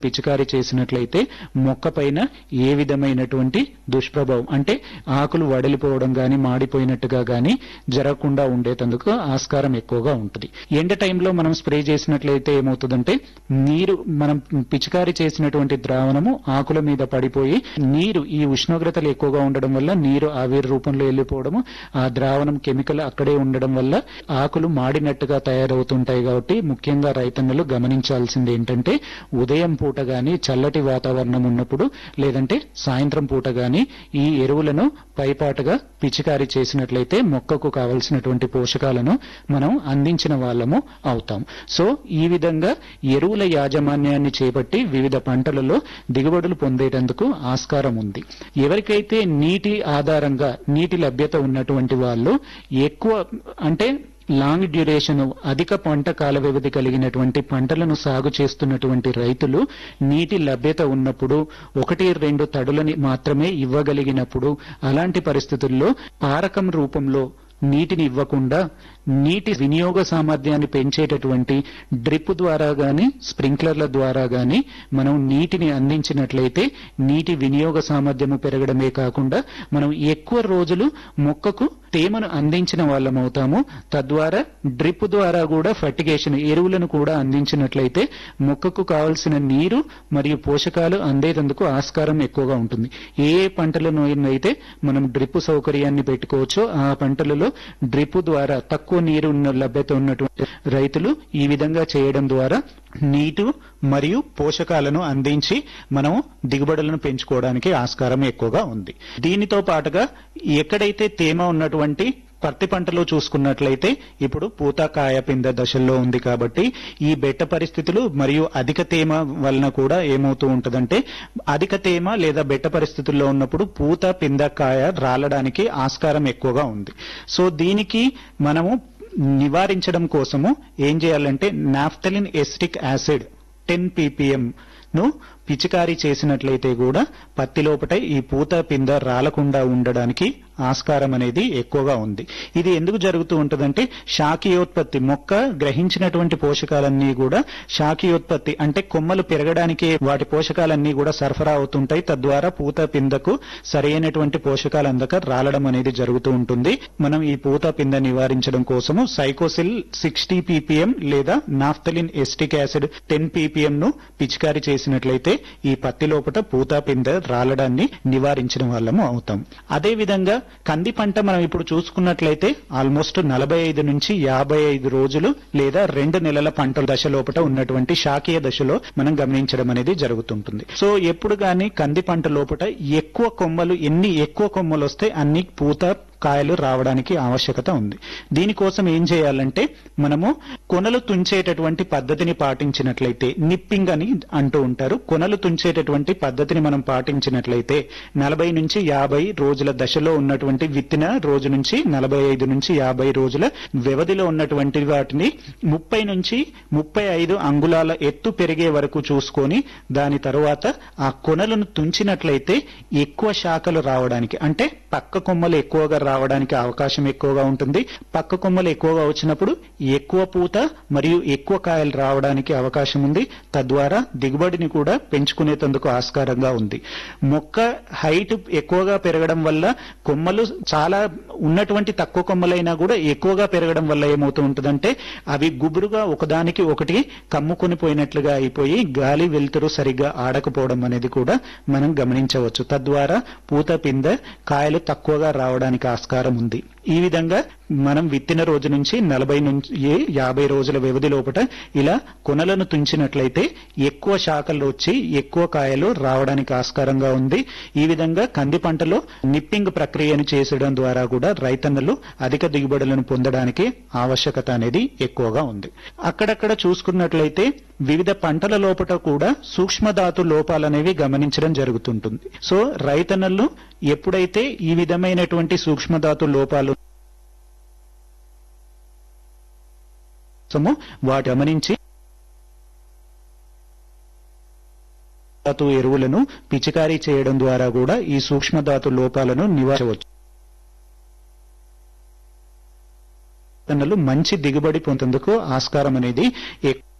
పిచికారీ చేసినట్లయితే మొక్క పైన ఏ విధమైనటువంటి దుష్ప్రభావం అంటే ఆకులు వడిలిపోవడం గాని మాడిపోయినట్టుగా గాని జరగకుండా ఉండేటందుకు ఆస్కారం ఎక్కువగా ఉంటుంది ఎండ టైంలో మనం స్ప్రే చేసినట్లయితే ఏమవుతుందంటే నీరు మనం పిచికారీ చేసినటువంటి ద్రావణము ఆకుల మీద పడిపోయి నీరు ఈ ఉష్ణోగ్రతలు ఎక్కువగా ఉండడం వల్ల నీరు ఆవిరి రూపంలో వెళ్ళిపోవడము ఆ ద్రావణం కెమికల్ అక్కడే ఉండడం వల్ల ఆకులు మాడినట్టుగా తయారవుతుంటాయి కాబట్టి ముఖ్యంగా రైతన్నలు గమనించాల్సింది ఏంటంటే ఉదయం పూట గాని చల్లటి వాతావరణం ఉన్నప్పుడు లేదంటే సాయంత్రం పూట గాని ఈ ఎరువులను పైపాటుగా పిచికారీ చేసినట్లయితే మొక్కకు కావలసినటువంటి పోషకాలను మనం అందించిన వాళ్ళము అవుతాం సో ఈ విధంగా ఎరువుల యాజమాన్యాన్ని చేపట్టి వివిధ పంటలలో దిగుబడులు పొందేటందుకు ఆస్కారం ఉంది ఎవరికైతే నీటి ఆధారంగా నీటి లభ్యత ఉన్నటువంటి వాళ్ళు ఎక్కువ అంటే లాంగ్ డ్యూరేషన్ అధిక పంట కాల వ్యవధి కలిగినటువంటి పంటలను సాగు చేస్తున్నటువంటి రైతులు నీటి లభ్యత ఉన్నప్పుడు ఒకటి రెండు తడులని మాత్రమే ఇవ్వగలిగినప్పుడు అలాంటి పరిస్థితుల్లో పారకం రూపంలో నీటిని ఇవ్వకుండా నీటి వినియోగ సామర్థ్యాన్ని పెంచేటటువంటి డ్రిప్ ద్వారా గాని స్ప్రింక్లర్ల ద్వారా గాని మనం నీటిని అందించినట్లయితే నీటి వినియోగ సామర్థ్యము పెరగడమే కాకుండా మనం ఎక్కువ రోజులు మొక్కకు తేమను అందించిన వాళ్ళం అవుతాము తద్వారా డ్రిప్ ద్వారా కూడా ఫర్టిగేషన్ ఎరువులను కూడా అందించినట్లయితే మొక్కకు కావలసిన నీరు మరియు పోషకాలు అందేటందుకు ఆస్కారం ఎక్కువగా ఉంటుంది ఏ ఏ పంటలను అయితే మనం డ్రిప్ సౌకర్యాన్ని పెట్టుకోవచ్చో ఆ పంటలలో డ్రిప్ ద్వారా తక్కువ నీరు ఉన్న లభ్యత ఉన్నటువంటి రైతులు ఈ విధంగా చేయడం ద్వారా నీటు మరియు పోషకాలను అందించి మనం దిగుబడులను పెంచుకోవడానికి ఆస్కారం ఎక్కువగా ఉంది దీనితో పాటుగా ఎక్కడైతే తేమ ఉన్నటువంటి పత్తి పంటలో చూసుకున్నట్లయితే ఇప్పుడు పూత కాయ పింద దశల్లో ఉంది కాబట్టి ఈ బెట్ట పరిస్థితులు మరియు అధిక తేమ వలన కూడా ఏమవుతూ ఉంటుందంటే అధిక తేమ లేదా బెట్ట పరిస్థితుల్లో ఉన్నప్పుడు పూత పింద కాయ రాలడానికి ఆస్కారం ఎక్కువగా ఉంది సో దీనికి మనము నివారించడం కోసము ఏం చేయాలంటే naphthalene acetic acid ten PPM ను పిచికారీ చేసినట్లయితే కూడా పత్తి లోపట ఈ పూత పింద రాలకుండా ఉండడానికి ఆస్కారం అనేది ఎక్కువగా ఉంది ఇది ఎందుకు జరుగుతూ ఉంటుందంటే శాఖీయోత్పత్తి మొక్క గ్రహించినటువంటి పోషకాలన్నీ కూడా శాఖీయోత్పత్తి అంటే కొమ్మలు పెరగడానికి వాటి పోషకాలన్నీ కూడా సరఫరా అవుతుంటాయి తద్వారా పూత పిందకు సరైనటువంటి పోషకాలు అందక రాలడం అనేది జరుగుతూ ఉంటుంది మనం ఈ పూత పింద నివారించడం కోసము సైకోసిల్ సిక్స్టీ పీపీఎం లేదా naphthalene acetic acid ten PPM ను పిచికారీ చేసినట్లయితే ఈ పత్తి లోపల పూత పింద రాలడాన్ని నివారించిన వాళ్ళము అవుతాం అదే విధంగా కంది పంట మనం ఇప్పుడు చూసుకున్నట్లయితే ఆల్మోస్ట్ నలభై ఐదు నుంచి యాభై ఐదు రోజులు లేదా రెండు నెలల పంట దశ లోపల ఉన్నటువంటి శాఖీయ దశలో మనం గమనించడం అనేది జరుగుతుంటుంది సో ఎప్పుడు గాని కంది పంట లోపల ఎక్కువ కొమ్మలు ఎన్ని ఎక్కువ కొమ్మలు వస్తే అన్ని పూత కాయలు రావడానికి ఆవశ్యకత ఉంది దీనికోసం ఏం చేయాలంటే మనము కొనలు తుంచేటటువంటి పద్ధతిని పాటించినట్లయితే నిప్పింగ్ అని అంటూ ఉంటారు కొనలు తుంచేటటువంటి పద్ధతిని మనం పాటించినట్లయితే నలభై నుంచి యాభై రోజుల దశలో ఉన్నటువంటి విత్తిన రోజు నుంచి నలభై ఐదు నుంచి యాభై రోజుల వ్యవధిలో ఉన్నటువంటి వాటిని ముప్పై నుంచి ముప్పై ఐదు అంగుళాల ఎత్తు పెరిగే వరకు చూసుకొని దాని తరువాత ఆ కొనలను తుంచినట్లయితే ఎక్కువ శాఖలు రావడానికి అంటే పక్క కొమ్మలు ఎక్కువగా రావడానికి అవకాశం ఎక్కువగా ఉంటుంది పక్క కొమ్మలు ఎక్కువగా వచ్చినప్పుడు ఎక్కువ పూత మరియు ఎక్కువ కాయలు రావడానికి అవకాశం ఉంది తద్వారా దిగుబడిని కూడా పెంచుకునేందుకు ఆస్కారంగా ఉంది మొక్క హైట్ ఎక్కువగా పెరగడం వల్ల కొమ్మలు చాలా ఉన్నటువంటి తక్కువ కొమ్మలైనా కూడా ఎక్కువగా పెరగడం వల్ల ఏమవుతూ ఉంటుందంటే అవి గుబురుగా ఒకదానికి ఒకటి కమ్ముకొని పోయినట్లుగా అయిపోయి గాలి వెలుతురు సరిగ్గా ఆడకపోవడం అనేది కూడా మనం గమనించవచ్చు తద్వారా పూత పింద కాయలు తక్కువగా రావడానికి ఆస్కారం ఉంది ఈ విధంగా మనం విత్తిన రోజు నుంచి నలభై నుంచి యాభై రోజుల వ్యవధి లోపల ఇలా కొనలను తుంచినట్లయితే ఎక్కువ శాఖలు వచ్చి ఎక్కువ కాయలు రావడానికి ఆస్కారంగా ఉంది ఈ విధంగా కంది పంటలో నిప్పింగ్ ప్రక్రియను చేసడం ద్వారా కూడా రైతన్నలు అధిక దిగుబడులను పొందడానికి ఆవశ్యకత అనేది ఎక్కువగా ఉంది అక్కడక్కడ చూసుకున్నట్లయితే వివిధ పంటల లోపల కూడా సూక్ష్మధాతు లోపాలనేవి గమనించడం జరుగుతుంటుంది సో రైతన్నలు ఎప్పుడైతే ఈ విధమైనటువంటి సూక్ష్మధాతు లోపాలు వాటి గమనించి ధాతు ఎరువులను పిచికారీ చేయడం ద్వారా కూడా ఈ సూక్ష్మధాతు లోపాలను నివారించవచ్చు మంచి దిగుబడి పొందేందుకు ఆస్కారం అనేది ఎక్కువ